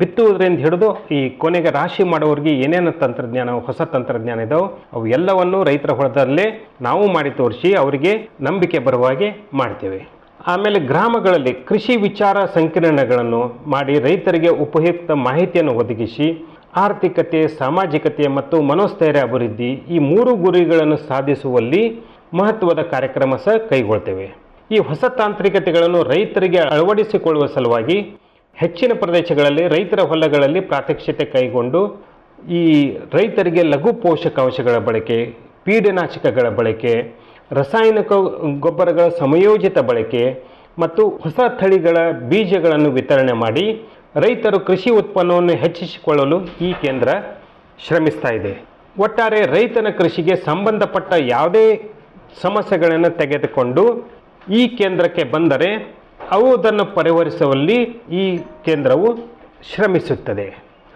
ಬಿತ್ತುವುದರಿಂದ ಹಿಡಿದು ಈ ಕೊನೆಗೆ ರಾಶಿ ಮಾಡೋರಿಗೆ ಏನೇನು ತಂತ್ರಜ್ಞಾನ ಹೊಸ ತಂತ್ರಜ್ಞಾನ ಇದಾವೆ ಅವು ಎಲ್ಲವನ್ನು ರೈತರ ಹೊಲದಲ್ಲೇ ನಾವು ಮಾಡಿ ತೋರಿಸಿ ಅವರಿಗೆ ನಂಬಿಕೆ ಬರುವ ಹಾಗೆ ಮಾಡ್ತೇವೆ ಆಮೇಲೆ ಗ್ರಾಮಗಳಲ್ಲಿ ಕೃಷಿ ವಿಚಾರ ಸಂಕಿರಣಗಳನ್ನು ಮಾಡಿ ರೈತರಿಗೆ ಉಪಯುಕ್ತ ಮಾಹಿತಿಯನ್ನು ಒದಗಿಸಿ ಆರ್ಥಿಕತೆ ಸಾಮಾಜಿಕತೆ ಮತ್ತು ಮನೋಸ್ಥೈರ್ಯ ಅಭಿವೃದ್ಧಿ ಈ ಮೂರು ಗುರಿಗಳನ್ನು ಸಾಧಿಸುವಲ್ಲಿ ಮಹತ್ವದ ಕಾರ್ಯಕ್ರಮ ಸಹ ಕೈಗೊಳ್ತೇವೆ ಈ ಹೊಸ ತಾಂತ್ರಿಕತೆಗಳನ್ನು ರೈತರಿಗೆ ಅಳವಡಿಸಿಕೊಳ್ಳುವ ಸಲುವಾಗಿ ಹೆಚ್ಚಿನ ಪ್ರದೇಶಗಳಲ್ಲಿ ರೈತರ ಹೊಲಗಳಲ್ಲಿ ಪ್ರಾತ್ಯಕ್ಷಿತೆ ಕೈಗೊಂಡು ಈ ರೈತರಿಗೆ ಲಘು ಪೋಷಕಾಂಶಗಳ ಬಳಕೆ ಪೀಡನಾಶಕಗಳ ಬಳಕೆ ರಾಸಾಯನಿಕ ಗೊಬ್ಬರಗಳ ಸಮಯೋಜಿತ ಬಳಕೆ ಮತ್ತು ಹೊಸ ತಳಿಗಳ ಬೀಜಗಳನ್ನು ವಿತರಣೆ ಮಾಡಿ ರೈತರು ಕೃಷಿ ಉತ್ಪನ್ನವನ್ನು ಹೆಚ್ಚಿಸಿಕೊಳ್ಳಲು ಈ ಕೇಂದ್ರ ಶ್ರಮಿಸ್ತಾ ಇದೆ ಒಟ್ಟಾರೆ ರೈತನ ಕೃಷಿಗೆ ಸಂಬಂಧಪಟ್ಟ ಯಾವುದೇ ಸಮಸ್ಯೆಗಳನ್ನು ತೆಗೆದುಕೊಂಡು ಈ ಕೇಂದ್ರಕ್ಕೆ ಬಂದರೆ ಅವು ಅದನ್ನು ಪರಿಹರಿಸುವಲ್ಲಿ ಈ ಕೇಂದ್ರವು ಶ್ರಮಿಸುತ್ತದೆ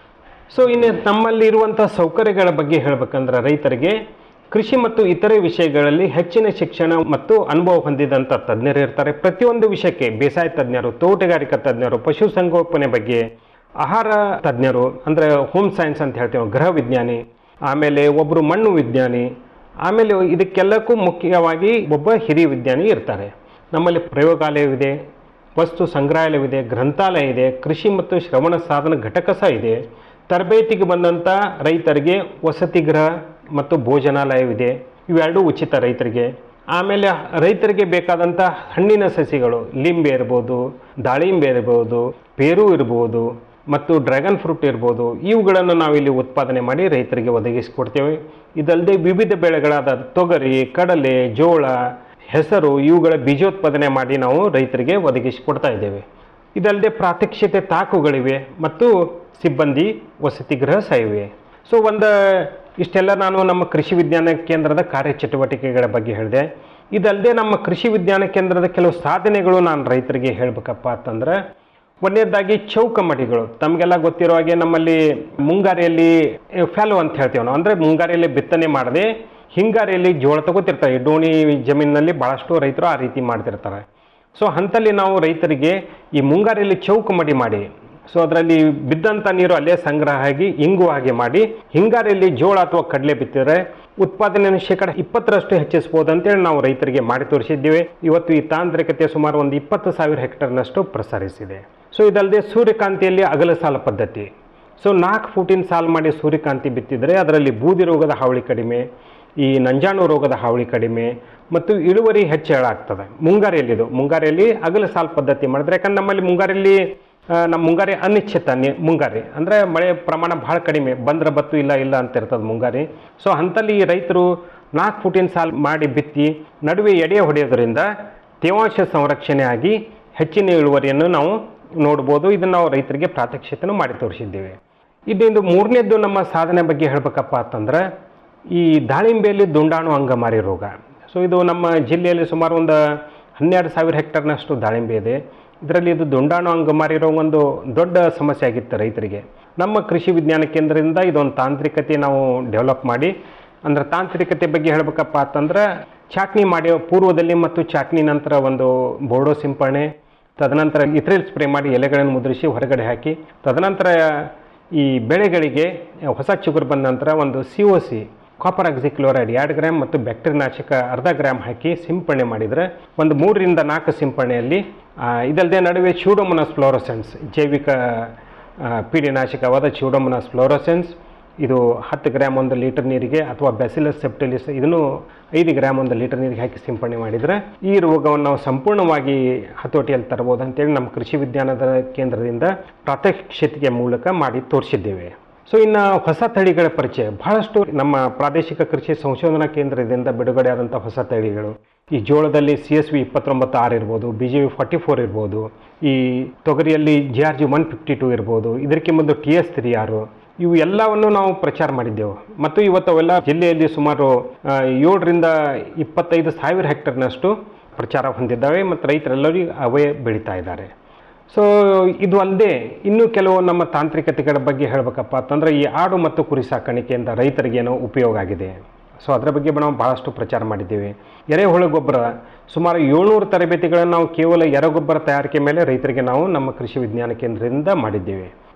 ಸೊ ಇನ್ನು ನಮ್ಮಲ್ಲಿ ಇರುವಂಥ ಸೌಕರ್ಯಗಳ ಬಗ್ಗೆ ಹೇಳಬೇಕಂದ್ರೆ ರೈತರಿಗೆ ಕೃಷಿ ಮತ್ತು ಇತರೆ ವಿಷಯಗಳಲ್ಲಿ ಹೆಚ್ಚಿನ ಶಿಕ್ಷಣ ಮತ್ತು ಅನುಭವ ಹೊಂದಿದಂಥ ತಜ್ಞರು ಇರ್ತಾರೆ ಪ್ರತಿಯೊಂದು ವಿಷಯಕ್ಕೆ ಬೇಸಾಯ ತಜ್ಞರು ತೋಟಗಾರಿಕಾ ತಜ್ಞರು ಪಶುಸಂಗೋಪನೆ ಬಗ್ಗೆ ಆಹಾರ ತಜ್ಞರು ಅಂದರೆ ಹೋಮ್ ಸೈನ್ಸ್ ಅಂತ ಹೇಳ್ತೇವೆ ಗೃಹ ವಿಜ್ಞಾನಿ ಆಮೇಲೆ ಒಬ್ಬರು ಮಣ್ಣು ವಿಜ್ಞಾನಿ ಆಮೇಲೆ ಇದಕ್ಕೆಲ್ಲಕ್ಕೂ ಮುಖ್ಯವಾಗಿ ಒಬ್ಬ ಹಿರಿಯ ವಿಜ್ಞಾನಿ ಇರ್ತಾರೆ ನಮ್ಮಲ್ಲಿ ಪ್ರಯೋಗಾಲಯವಿದೆ ವಸ್ತು ಸಂಗ್ರಹಾಲಯವಿದೆ ಗ್ರಂಥಾಲಯ ಇದೆ ಕೃಷಿ ಮತ್ತು ಶ್ರವಣ ಸಾಧನ ಘಟಕ ಸಹ ಇದೆ ತರಬೇತಿಗೆ ಬಂದಂಥ ರೈತರಿಗೆ ವಸತಿ ಗೃಹ ಮತ್ತು ಭೋಜನಾಲಯವಿದೆ ಇವೆರಡೂ ಉಚಿತ ರೈತರಿಗೆ ಆಮೇಲೆ ರೈತರಿಗೆ ಬೇಕಾದಂಥ ಹಣ್ಣಿನ ಸಸಿಗಳು ಲಿಂಬೆ ಇರ್ಬೋದು ದಾಳಿಂಬೆ ಇರ್ಬೋದು ಪೇರು ಇರ್ಬೋದು ಮತ್ತು ಡ್ರ್ಯಾಗನ್ ಫ್ರೂಟ್ ಇರ್ಬೋದು ಇವುಗಳನ್ನು ನಾವಿಲ್ಲಿ ಉತ್ಪಾದನೆ ಮಾಡಿ ರೈತರಿಗೆ ಒದಗಿಸಿಕೊಡ್ತೇವೆ ಇದಲ್ಲದೆ ವಿವಿಧ ಬೆಳೆಗಳಾದ ತೊಗರಿ ಕಡಲೆ ಜೋಳ ಹೆಸರು ಇವುಗಳ ಬೀಜೋತ್ಪಾದನೆ ಮಾಡಿ ನಾವು ರೈತರಿಗೆ ಒದಗಿಸಿಕೊಡ್ತಾ ಇದ್ದೇವೆ ಇದಲ್ಲದೆ ಪ್ರಾತ್ಯಕ್ಷಿತೆ ತಾಕುಗಳಿವೆ ಮತ್ತು ಸಿಬ್ಬಂದಿ ವಸತಿ ಗೃಹ ಸಹ ಇವೆ ಸೊ ಒಂದು ಇಷ್ಟೆಲ್ಲ ನಾನು ನಮ್ಮ ಕೃಷಿ ವಿಜ್ಞಾನ ಕೇಂದ್ರದ ಕಾರ್ಯಚಟುವಟಿಕೆಗಳ ಬಗ್ಗೆ ಹೇಳಿದೆ ಇದಲ್ಲದೆ ನಮ್ಮ ಕೃಷಿ ವಿಜ್ಞಾನ ಕೇಂದ್ರದ ಕೆಲವು ಸಾಧನೆಗಳು ನಾನು ರೈತರಿಗೆ ಹೇಳಬೇಕಪ್ಪ ಅಂತಂದ್ರೆ ಒಂದನೇದಾಗಿ ಚೌಕ ಮಡಿಗಳು ತಮಗೆಲ್ಲ ಗೊತ್ತಿರೋ ಹಾಗೆ ನಮ್ಮಲ್ಲಿ ಮುಂಗಾರಿಯಲ್ಲಿ ಫ್ಯಾಲೋ ಅಂತ ಹೇಳ್ತೀವಿ ನಾವು ಅಂದರೆ ಮುಂಗಾರಿಯಲ್ಲಿ ಬಿತ್ತನೆ ಮಾಡದೆ ಹಿಂಗಾರಿಯಲ್ಲಿ ಜೋಳ ತಗೋತಿರ್ತಾರೆ ಈ ಡೋಣಿ ಜಮೀನಿನಲ್ಲಿ ಭಾಳಷ್ಟು ರೈತರು ಆ ರೀತಿ ಮಾಡ್ತಿರ್ತಾರೆ ಸೊ ಅಂಥಲ್ಲಿ ನಾವು ರೈತರಿಗೆ ಈ ಮುಂಗಾರಿಯಲ್ಲಿ ಚೌಕ ಮಡಿ ಮಾಡಿ ಸೊ ಅದರಲ್ಲಿ ಬಿದ್ದಂಥ ನೀರು ಅಲ್ಲೇ ಸಂಗ್ರಹ ಆಗಿ ಇಂಗುವ ಹಾಗೆ ಮಾಡಿ ಹಿಂಗಾರಿಯಲ್ಲಿ ಜೋಳ ಅಥವಾ ಕಡಲೆ ಬಿತ್ತಿದ್ರೆ ಉತ್ಪಾದನೆಯನ್ನು ಶೇಕಡ ಇಪ್ಪತ್ತರಷ್ಟು ಹೆಚ್ಚಿಸ್ಬೋದು ಅಂತೇಳಿ ನಾವು ರೈತರಿಗೆ ಮಾಡಿ ತೋರಿಸಿದ್ದೇವೆ ಇವತ್ತು ಈ ತಾಂತ್ರಿಕತೆ ಸುಮಾರು ಒಂದು ಇಪ್ಪತ್ತು ಸಾವಿರ ಹೆಕ್ಟರ್ನಷ್ಟು ಪ್ರಸಾರಿಸಿದೆ ಸೊ ಇದಲ್ಲದೆ ಸೂರ್ಯಕಾಂತಿಯಲ್ಲಿ ಅಗಲ ಸಾಲ ಪದ್ಧತಿ ಸೊ ನಾಲ್ಕು ಫೂಟಿನ ಸಾಲು ಮಾಡಿ ಸೂರ್ಯಕಾಂತಿ ಬಿತ್ತಿದರೆ ಅದರಲ್ಲಿ ಬೂದಿ ರೋಗದ ಹಾವಳಿ ಕಡಿಮೆ ಈ ನಂಜಾಣು ರೋಗದ ಹಾವಳಿ ಕಡಿಮೆ ಮತ್ತು ಇಳುವರಿ ಹೆಚ್ಚಳ ಆಗ್ತದೆ ಮುಂಗಾರಿಯಲ್ಲಿದು ಮುಂಗಾರಿಯಲ್ಲಿ ಅಗಲ ಸಾಲು ಪದ್ಧತಿ ಮಾಡಿದ್ರೆ ಯಾಕಂದ್ರೆ ನಮ್ಮಲ್ಲಿ ಮುಂಗಾರಿಯಲ್ಲಿ ಆ, ನಮ್ಮ ಮುಂಗಾರಿ ಅನಿಶ್ಚಿತ ನಿ ಮುಂಗಾರಿ ಅಂದರೆ ಮಳೆ ಪ್ರಮಾಣ ಭಾಳ ಕಡಿಮೆ ಬಂದ್ರೆ ಬತ್ತು ಇಲ್ಲ ಇಲ್ಲ ಅಂತ ಇರ್ತದೆ ಮುಂಗಾರಿ ಸೊ ಅಂಥಲ್ಲಿ ರೈತರು ನಾಲ್ಕು ಫುಟಿನ ಸಾಲು ಮಾಡಿ ಬಿತ್ತಿ ನಡುವೆ ಎಡೆ ಹೊಡೆಯೋದ್ರಿಂದ ತೇವಾಂಶ ಸಂರಕ್ಷಣೆ ಆಗಿ ಹೆಚ್ಚಿನ ಇಳುವರಿಯನ್ನು ನಾವು ನೋಡ್ಬೋದು ಇದನ್ನು ನಾವು ರೈತರಿಗೆ ಪ್ರಾತ್ಯಕ್ಷಿತೆನೂ ಮಾಡಿ ತೋರಿಸಿದ್ದೇವೆ ಇದೊಂದು ಮೂರನೇದ್ದು ನಮ್ಮ ಸಾಧನೆ ಬಗ್ಗೆ ಹೇಳಬೇಕಪ್ಪ ಅಂತಂದ್ರೆ ಈ ದಾಳಿಂಬೆಯಲ್ಲಿ ದುಂಡಾಣು ಅಂಗಮಾರಿ ರೋಗ ಸೊ ಇದು ನಮ್ಮ ಜಿಲ್ಲೆಯಲ್ಲಿ ಸುಮಾರು ಒಂದು ಹನ್ನೆರಡು ಸಾವಿರ ಹೆಕ್ಟರ್ನಷ್ಟು ದಾಳಿಂಬೆ ಇದೆ ಇದರಲ್ಲಿ ಇದು ದುಂಡಾಣು ಅಂಗಮಾರಿ ರೋಗ ಒಂದು ದೊಡ್ಡ ಸಮಸ್ಯೆ ಆಗಿತ್ತು ರೈತರಿಗೆ ನಮ್ಮ ಕೃಷಿ ವಿಜ್ಞಾನ ಕೇಂದ್ರದಿಂದ ಇದೊಂದು ತಾಂತ್ರಿಕತೆ ನಾವು ಡೆವಲಪ್ ಮಾಡಿ ಅಂದ್ರೆ ತಾಂತ್ರಿಕತೆ ಬಗ್ಗೆ ಹೇಳಬೇಕಪ್ಪ ಅಂತಂದ್ರೆ ಚಾಟ್ನಿ ಮಾಡಿ ಪೂರ್ವದಲ್ಲಿ ಮತ್ತು ಚಾಟ್ನಿ ನಂತರ ಒಂದು ಬೋರ್ಡೋ ಸಿಂಪರಣೆ ತದನಂತರ ಇಥ್ರಿಲ್ ಸ್ಪ್ರೇ ಮಾಡಿ ಎಲೆಗಳನ್ನು ಮುದ್ರಿಸಿ ಹೊರಗಡೆ ಹಾಕಿ ತದನಂತರ ಈ ಬೆಳೆಗಳಿಗೆ ಹೊಸ ಚಿಗುರು ಬಂದ ನಂತರ ಒಂದು C O C copper oxychloride ಎರಡು ಗ್ರಾಮ್ ಮತ್ತು ಬ್ಯಾಕ್ಟೀರಿಯಾ ನಾಶಕ ಅರ್ಧ ಗ್ರಾಮ್ ಹಾಕಿ ಸಿಂಪರಣೆ ಮಾಡಿದರೆ ಒಂದು ಮೂರರಿಂದ ನಾಲ್ಕು ಸಿಂಪರಣೆಯಲ್ಲಿ ಆ, ಇದಲ್ಲದೆ ನಡುವೆ ಚ್ಯೂಡೋಮೊನಾಸ್ ಫ್ಲೋರೋಸೆನ್ಸ್ ಜೈವಿಕ ಆ, ಪೀಡಿನಾಶಕವಾದ ಚ್ಯೂಡೋಮೊನಾಸ್ ಫ್ಲೋರೋಸೆನ್ಸ್ ಇದು ಹತ್ತು ಗ್ರಾಮ್ ಒಂದು ಲೀಟರ್ ನೀರಿಗೆ ಅಥವಾ ಬ್ಯಾಸಿಲಸ್ ಸೆಪ್ಟಿಲಿಸ್ ಇದನ್ನು ಐದು ಗ್ರಾಮ್ ಒಂದು ಲೀಟರ್ ನೀರಿಗೆ ಹಾಕಿ ಸಿಂಪರಣೆ ಮಾಡಿದರೆ ಈ ರೋಗವನ್ನು ನಾವು ಸಂಪೂರ್ಣವಾಗಿ ಹತೋಟಿಯಲ್ಲಿ ತರಬಹುದು ಅಂತೇಳಿ ನಮ್ಮ ಕೃಷಿ ವಿಜ್ಞಾನದ ಕೇಂದ್ರದಿಂದ ಪ್ರಾತ್ಯಕ್ಷಿತೆಯ ಮೂಲಕ ಮಾಡಿ ತೋರಿಸಿದ್ದೇವೆ ಸೊ ಇನ್ನು ಹೊಸ ತಳಿಗಳ ಪರಿಚಯ ಬಹಳಷ್ಟು ನಮ್ಮ ಪ್ರಾದೇಶಿಕ ಕೃಷಿ ಸಂಶೋಧನಾ ಕೇಂದ್ರದಿಂದ ಬಿಡುಗಡೆ ಆದಂಥ ಹೊಸ ತಳಿಗಳು ಈ ಜೋಳದಲ್ಲಿ ಸಿ ಎಸ್ ವಿ ಇಪ್ಪತ್ತೊಂಬತ್ತು ಆರು ಇರ್ಬೋದು B J V forty four ಇರ್ಬೋದು ಈ ತೊಗರಿಯಲ್ಲಿ G R G one fifty two ಇರ್ಬೋದು ಇದಕ್ಕೆ ಮುಂದೆ ಟಿ ಎಸ್ ತ್ರೀ ಆರು ಇವು ಎಲ್ಲವನ್ನು ನಾವು ಪ್ರಚಾರ ಮಾಡಿದ್ದೆವು ಮತ್ತು ಇವತ್ತು ಅವೆಲ್ಲ ಜಿಲ್ಲೆಯಲ್ಲಿ ಸುಮಾರು ಆ, ಏಳರಿಂದ ಇಪ್ಪತ್ತೈದು ಸಾವಿರ ಹೆಕ್ಟರ್ನಷ್ಟು ಪ್ರಚಾರ ಹೊಂದಿದ್ದಾವೆ ಮತ್ತು ರೈತರೆಲ್ಲರಿಗೂ ಅವೇ ಬೆಳೀತಾ ಇದ್ದಾರೆ ಸೊ ಇದು ಅಲ್ಲದೆ ಇನ್ನೂ ಕೆಲವು ನಮ್ಮ ತಾಂತ್ರಿಕತೆಗಳ ಬಗ್ಗೆ ಹೇಳಬೇಕಪ್ಪ ಅಂತಂದರೆ ಈ ಆಡು ಮತ್ತು ಕುರಿ ಸಾಕಾಣಿಕೆಯಿಂದ ರೈತರಿಗೇನೋ ಉಪಯೋಗ ಆಗಿದೆ ಸೊ ಅದರ ಬಗ್ಗೆ ನಾವು ಭಾಳಷ್ಟು ಪ್ರಚಾರ ಮಾಡಿದ್ದೇವೆ ಎರೆಹುಳು ಗೊಬ್ಬರ ಸುಮಾರು ಏಳ್ನೂರು ತರಬೇತಿಗಳನ್ನು ನಾವು ಕೇವಲ ಎರೆಗೊಬ್ಬರ ತಯಾರಿಕೆ ಮೇಲೆ ರೈತರಿಗೆ ನಾವು ನಮ್ಮ ಕೃಷಿ ವಿಜ್ಞಾನ ಕೇಂದ್ರದಿಂದ ಮಾಡಿದ್ದೇವೆ